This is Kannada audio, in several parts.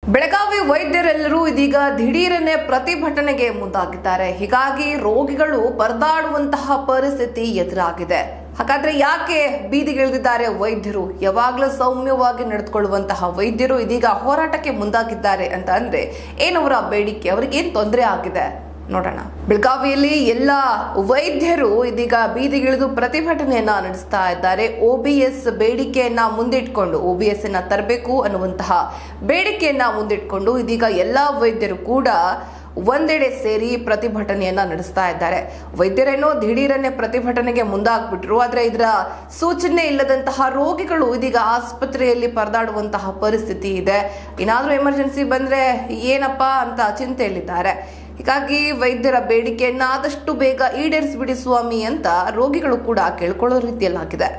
ಬೆಳಗಾವಿ ವೈದ್ಯರೆಲ್ಲರೂ ಇದೀಗ ದಿಢೀರನೆ ಪ್ರತಿಭಟನೆಗೆ ಮುಂದಾಗಿದ್ದಾರೆ ಹೀಗಾಗಿ ರೋಗಿಗಳು ಪರದಾಡುವಂತಹ ಪರಿಸ್ಥಿತಿ ಎದುರಾಗಿದೆ ಹಾಗಾದ್ರೆ ಯಾಕೆ ಬೀದಿಗಿಳಿದಿದ್ದಾರೆ ವೈದ್ಯರು ಯಾವಾಗಲೂ ಸೌಮ್ಯವಾಗಿ ನಡೆದುಕೊಳ್ಳುವಂತಹ ವೈದ್ಯರು ಇದೀಗ ಹೋರಾಟಕ್ಕೆ ಮುಂದಾಗಿದ್ದಾರೆ ಅಂತ ಅಂದ್ರೆ ಏನವರ ಬೇಡಿಕೆ ಅವರಿಗೆ ಏನ್ ತೊಂದರೆ ಆಗಿದೆ ನೋಡೋಣ ಬೆಳಗಾವಿಯಲ್ಲಿ ಎಲ್ಲ ವೈದ್ಯರು ಇದೀಗ ಬೀದಿಗಿಳಿದು ಪ್ರತಿಭಟನೆಯನ್ನ ನಡೆಸ್ತಾ ಇದ್ದಾರೆ ಒಬಿಎಸ್ ಬೇಡಿಕೆಯನ್ನ ಮುಂದಿಟ್ಕೊಂಡು ಒಬಿಎಸ್ ಅನ್ನ ತರಬೇಕು ಅನ್ನುವಂತಹ ಬೇಡಿಕೆಯನ್ನ ಮುಂದಿಟ್ಕೊಂಡು ಇದೀಗ ಎಲ್ಲಾ ವೈದ್ಯರು ಕೂಡ ಒಂದೆಡೆ ಸೇರಿ ಪ್ರತಿಭಟನೆಯನ್ನ ನಡೆಸ್ತಾ ಇದ್ದಾರೆ ವೈದ್ಯರೇನೋ ದಿಢೀರನ್ನೇ ಪ್ರತಿಭಟನೆಗೆ ಮುಂದಾಗ್ಬಿಟ್ರು ಆದ್ರೆ ಇದರ ಸೂಚನೆ ಇಲ್ಲದಂತಹ ರೋಗಿಗಳು ಇದೀಗ ಆಸ್ಪತ್ರೆಯಲ್ಲಿ ಪರದಾಡುವಂತಹ ಪರಿಸ್ಥಿತಿ ಇದೆ ಏನಾದ್ರೂ ಎಮರ್ಜೆನ್ಸಿ ಬಂದ್ರೆ ಏನಪ್ಪಾ ಅಂತ ಚಿಂತೆಯಲ್ಲಿದ್ದಾರೆ ಹೀಗಾಗಿ ವೈದ್ಯರ ಬೇಡಿಕೆಯನ್ನ ಆದಷ್ಟು ಬೇಗ ಈಡೇರಿಸಿಬಿಡಿ ಸ್ವಾಮಿ ಅಂತ ರೋಗಿಗಳು ಕೂಡ ಕೇಳ್ಕೊಳ್ಳೋ ರೀತಿಯಲ್ಲಾಗಿದೆ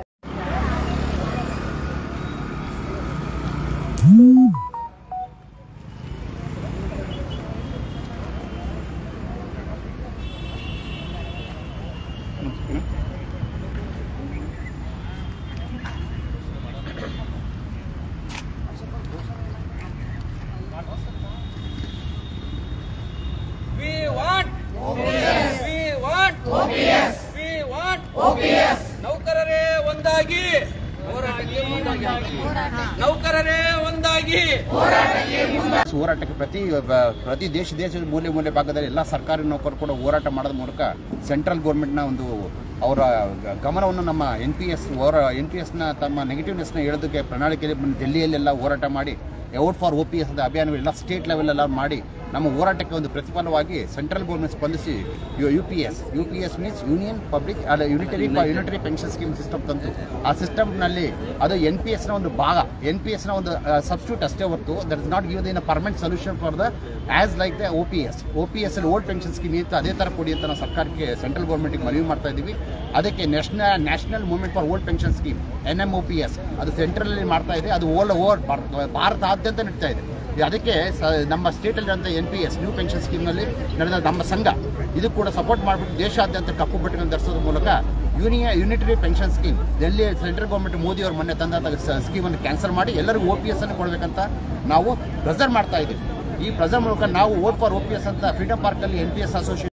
We want OPS. We want OPS. We want OPS. ನೌಕರರೇ ಒಂದಾಗಿ ಹೋರಾಟಕ್ಕೆ ಮುಂದಾಗಿ ನೌಕರರೇ ಒಂದಾಗಿ ಹೋರಾಟಕ್ಕೆ ಪ್ರತಿ ಬ- ಪ್ರತಿ ದೇಶ ದೇಶದ ಮೂಲೆ ಮೂಲೆ ಭಾಗದಲ್ಲಿ ಎಲ್ಲ ಸರ್ಕಾರಿ ನೌಕರರು ಕೂಡ ಹೋರಾಟ ಮಾಡೋದ ಮೂಲಕ ಸೆಂಟ್ರಲ್ ಗೌರ್ಮೆಂಟ್ನ ಒಂದು ಅವರ ಗ- ಗಮನವನ್ನು ನಮ್ಮ ಎನ್ ಪಿ ಎಸ್ ಹೋರ ಎನ್ ಪಿ ಎಸ್ನ ತಮ್ಮ ನೆಗೆಟಿವ್ನೆಸ್ನ ಹೇಳೋದಕ್ಕೆ ಪ್ರಣಾಳಿಕೆಯಲ್ಲಿ ಬಂದು ಡೆಲ್ಲಿಯಲ್ಲೆಲ್ಲ ಹೋರಾಟ ಮಾಡಿ out for O P S ಅಭಿಯಾನಗಳೆಲ್ಲ ಸ್ಟೇಟ್ ಲೆವೆಲೆಲ್ಲ ಮಾಡಿ ನಮ್ಮ ಹೋರಾಟಕ್ಕೆ ಒಂದು ಪ್ರತಿಫಲವಾಗಿ ಸೆಂಟ್ರಲ್ ಗೌರ್ಮೆಂಟ್ ಸ್ಪಂದಿಸಿ U P S U P S means union public ಅಲ್ಲ unitary unitary pension scheme system ತಂತು ಆ ಸಿಸ್ಟಮ್ನಲ್ಲಿ ಅದು ಎನ್ ಪಿ ಎಸ್ನ ಒಂದು ಭಾಗ ಎನ್ ಪಿ ಎಸ್ನ ಒಂದು ಸಬ್ಸ್ಟ್ಯೂಟ್ ಅಷ್ಟೇ ಹೊರತು that is not give in a permanent solution for the as like the O P S O P S ಅಲ್ಲಿ ಓಲ್ಡ್ ಪೆನ್ಷನ್ ಸ್ಕೀಮ್ ಇತ್ತು ಅದೇ ಥರ ಕೊಡಿ ಅಂತ ನಾವು ಸರ್ಕಾರಕ್ಕೆ ಸೆಂಟ್ರಲ್ ಗೌರ್ಮೆಂಟ್ಗೆ ಮನವಿ ಮಾಡ್ತಾ ಇದ್ದೀವಿ ಅದಕ್ಕೆ national national movement for old pension scheme N M O P S ಅದು ಸೆಂಟ್ರಲ್ ಮಾಡ್ತಾ ಇದೆ ಅದು ಓಲ್ ಓವರ್ ಭಾರತಾದ್ಯಂತ ನಡೀತಾ ಇದೆ ಅದಕ್ಕೆ ಸ- ನಮ್ಮ ಸ್ಟೇಟಲ್ಲಿರುವಂಥ N P S new pension ಸ್ಕೀಮ್ನಲ್ಲಿ ನಡೆದ ನಮ್ಮ ಸಂಘ ಇದು ಕೂಡ ಸಪೋರ್ಟ್ ಮಾಡಿಬಿಟ್ಟು ದೇಶಾದ್ಯಂತ ಕಪ್ಪು ಬಟ್ಟೆಗಳನ್ನು ಧರಿಸೋದ್ರ ಮೂಲಕ ಯೂನಿಯ unitary pension scheme Delhi central government Modi ಅವರು ಮೊನ್ನೆ ತಂದಂಥ ಸ್ಕೀಮನ್ನು ಕ್ಯಾನ್ಸಲ್ ಮಾಡಿ ಎಲ್ಲರಿಗೂ ಒ ಪಿ ಎಸ್ ಅನ್ನು ಕೊಡಬೇಕಂತ ನಾವು ಪ್ರೆಸರ್ ಮಾಡ್ತಾ ಇದ್ದೀವಿ ಈ ಪ್ರೆಸರ್ ಮೂಲಕ ನಾವು vote for O P S ಅಂತ ಫ್ರೀಡಮ್ ಪಾರ್ಕಲ್ಲಿ ಎನ್ ಪಿ ಎಸ್ ಅಸೋಸಿಯೇಷನ್